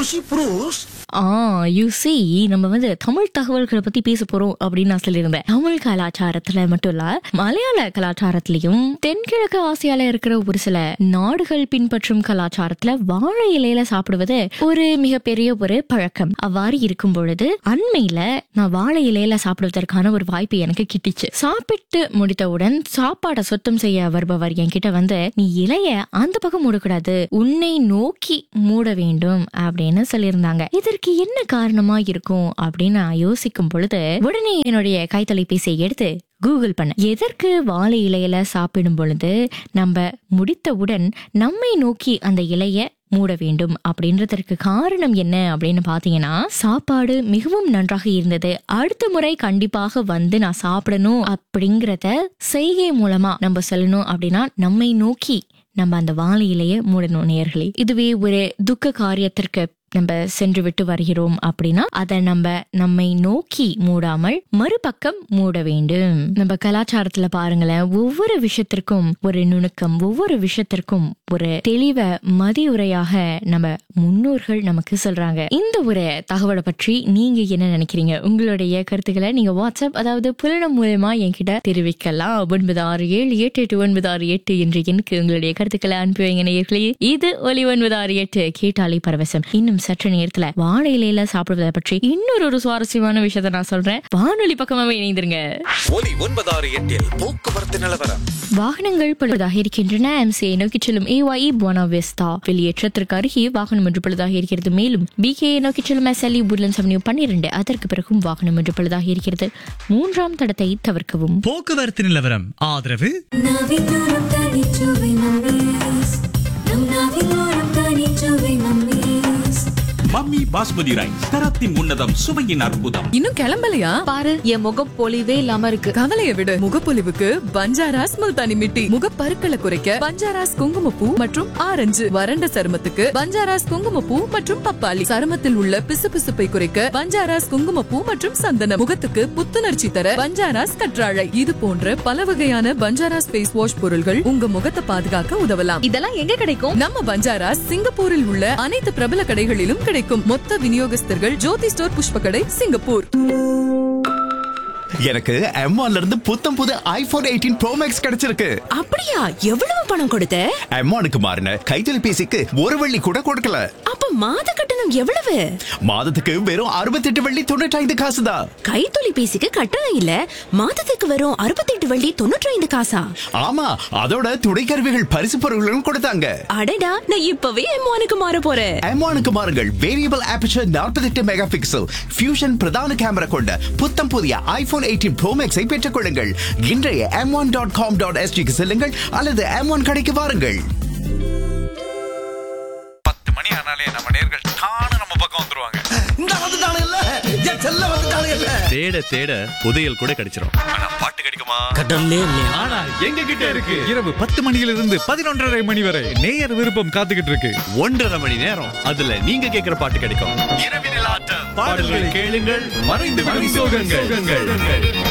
sushi Prus are you see நம்ம வந்து தமிழ் தகவல்களை பத்தி பேச போறோம் அப்படின்னு நான் சொல்லியிருந்தேன் தமிழ் கலாச்சாரத்துல மட்டும் இல்ல மலையாள கலாச்சாரத்திலையும் தென்கிழக்கு ஆசியால இருக்கிற ஒரு சில நாடுகள் பின்பற்றும் கலாச்சாரத்துல வாழை இலையில சாப்பிடுவது ஒரு மிகப்பெரிய ஒரு பழக்கம் அவ்வாறு இருக்கும் பொழுது அண்மையில நான் வாழை இலையில சாப்பிடுவதற்கான ஒரு வாய்ப்பு எனக்கு கிட்டிச்சு சாப்பிட்டு முடித்தவுடன் சாப்பாடை சுத்தம் செய்ய வருபவர் என்கிட்ட வந்து நீ இலைய அந்த பக்கம் மூடக்கூடாது உன்னை நோக்கி மூட வேண்டும் அப்படின்னு சொல்லியிருந்தாங்க இதற்கு என்ன காரணமா இருக்கும் அப்படின்னு நான் யோசிக்கும் பொழுது உடனே என்னுடைய கைத்தொலைபேசியை எடுத்து கூகுள் பண்ண எதற்கு வாழை இலையில சாப்பிடும் பொழுது நம்ம முடித்தவுடன் நம்மை நோக்கி அந்த இலைய மூட வேண்டும் அப்படின்றதற்கு காரணம் என்ன அப்படின்னு பாத்தீங்கன்னா சாப்பாடு மிகவும் நன்றாக இருந்தது அடுத்த முறை கண்டிப்பாக வந்து நான் சாப்பிடணும் அப்படிங்கறத செய்கை மூலமா நம்ம சொல்லணும் அப்படின்னா நம்மை நோக்கி நம்ம அந்த வாழை இலைய மூடணும் நேர்களே இதுவே ஒரு துக்க காரியத்திற்கு நம்ம சென்று விட்டு வருகிறோம் அப்படின்னா அதை நம்ம நம்மை நோக்கி மூடாமல் மறுபக்கம் மூட வேண்டும் நம்ம கலாச்சாரத்துல பாருங்களேன் ஒவ்வொரு விஷயத்திற்கும் ஒரு நுணுக்கம் ஒவ்வொரு விஷயத்திற்கும் ஒரு தெளிவ மதியுரையாக நம்ம முன்னோர்கள் நமக்கு சொல்றாங்க இந்த ஒரு தகவலை பற்றி நீங்க என்ன நினைக்கிறீங்க உங்களுடைய கருத்துக்களை நீங்க வாட்ஸ்அப் அதாவது புலனம் மூலமா என்கிட்ட தெரிவிக்கலாம் ஒன்பது ஆறு ஏழு எட்டு எட்டு ஒன்பது ஆறு எட்டு என்ற எண்ணுக்கு உங்களுடைய கருத்துக்களை அனுப்பி வைங்க நேயர்களே இது ஒலி ஒன்பது ஆறு எட்டு கேட்டாலே பரவசம் இன்னும் சற்று நேரத்துல வாழை இலையில சாப்பிடுவதை பற்றி இன்னொரு ஒரு சுவாரஸ்யமான விஷயத்த நான் சொல்றேன் வானொலி பக்கமாவே இணைந்திருங்க ஒலி ஒன்பதாறு எட்டில் போக்குவரத்து நிலவரம் வாகனங்கள் பழுதாக இருக்கின்றன எம்சிஐ நோக்கி செல்லும் ஏஒய் போனாவெஸ்தா வெளியேற்றத்திற்கு அருகே வாகனம் ஒன்று பழுதாக இருக்கிறது மேலும் பிகே நோக்கி செல்லும் எஸ்எல்இ உட்லண்ட்ஸ் அவென்யூ பன்னிரண்டு அதற்கு பிறகும் வாகனம் ஒன்று பழுதாக இருக்கிறது மூன்றாம் தடத்தை தவிர்க்கவும் போக்குவரத்து நிலவரம் ஆதரவு நாவிலோரம் தனிச்சுவை மம்மீஸ் நம் நாவிலோரம் தனிச்சுவை மம்மீஸ் மம்மி பாஸ்மதி ரைஸ் தரத்தின் உன்னதம் சுவையின் அற்புதம் இன்னும் கிளம்பலையா பாரு என் முகம் பொலிவே இல்லாம இருக்கு கவலைய விடு முகப்பொலிவுக்கு பஞ்சாராஸ் முல்தானி மிட்டி முகப்பருக்களை குறைக்க பஞ்சாராஸ் குங்குமப்பூ மற்றும் ஆரஞ்சு வறண்ட சருமத்துக்கு பஞ்சாராஸ் குங்குமப்பூ மற்றும் பப்பாளி சருமத்தில் உள்ள பிசுபிசுப்பை குறைக்க பஞ்சாராஸ் குங்குமப்பூ மற்றும் சந்தனம் முகத்துக்கு புத்துணர்ச்சி தர பஞ்சாராஸ் கற்றாழை இது போன்ற பல வகையான பஞ்சாராஸ் ஃபேஸ் வாஷ் பொருள்கள் உங்க முகத்தை பாதுகாக்க உதவலாம் இதெல்லாம் எங்க கிடைக்கும் நம்ம பஞ்சாராஸ் சிங்கப்பூரில் உள்ள அனைத்து பிரபல கடைகளிலும் கிடைக்கும் மொத்த விநியோகஸ்தர்கள் ஜோதி ஸ்டோர் புஷ்ப கடை சிங்கப்பூர் எனக்கு M1 ல இருந்து புத்தம் புது ஐபோன் எயிட்டீன் ப்ரோ மேக்ஸ் கிடைச்சிருக்கு அப்படியா எவ்வளவு பணம் கொடுத்த M1க்கு மாறின கைத்தொலைபேசிக்கு ஒரு வெள்ளி கூட கொடுக்கல அப்ப மாத கட்டணம் எவ்வளவு மாதத்துக்கு வெறும் 68 வெள்ளி தொண்ணூற்றி காசு தான் கைத்தொலைபேசிக்கு கட்டணம் இல்ல மாதத்துக்கு வரும் அறுபத்தெட்டு வள்ளி தொண்ணூற்றி ஐந்து காசா ஆமா அதோட துணை கருவிகள் பரிசு பொருட்களும் கொடுத்தாங்க அடடா நான் இப்பவே எம்மானுக்கு மாற போறேன் M1க்கு மாறுங்கள் variable aperture 48 mega pixel fusion பிரதான கேமரா கொண்ட புத்தம் புதிய ஐபோன் எயிட்டீன் ப்ரோ மேக்ஸை பெற்றுக் கொள்ளுங்கள் இன்றைய M one dot com dot எஸ்டிக்கு செல்லுங்கள் அல்லது எம் ஒன் கடைக்கு வாருங்கள் பத்து மணி ஆனாலே நம்ம நேர்கள் தானே நம்ம பக்கம் வந்துருவாங்க இந்த வந்துட்டானுங்கல்ல என் செல்ல வந்துட்டானுங்கல்ல தேட தேட புதையல் கூட கிடைச்சிரும் ஆனா பாட்டு கிடைக்குமா கடல்லே இல்லையா ஆனா எங்க கிட்ட இருக்கு இரவு பத்து மணியிலிருந்து பதினொன்றரை மணி வரை நேயர் விருப்பம் காத்துக்கிட்டு இருக்கு ஒன்றரை மணி நேரம் அதுல நீங்க கேக்குற பாட்டு கிடைக்கும் இரவினில் ஆட்டம் பாடல்கள் கேளுங்கள் மறைந்து விடும் சோகங்கள்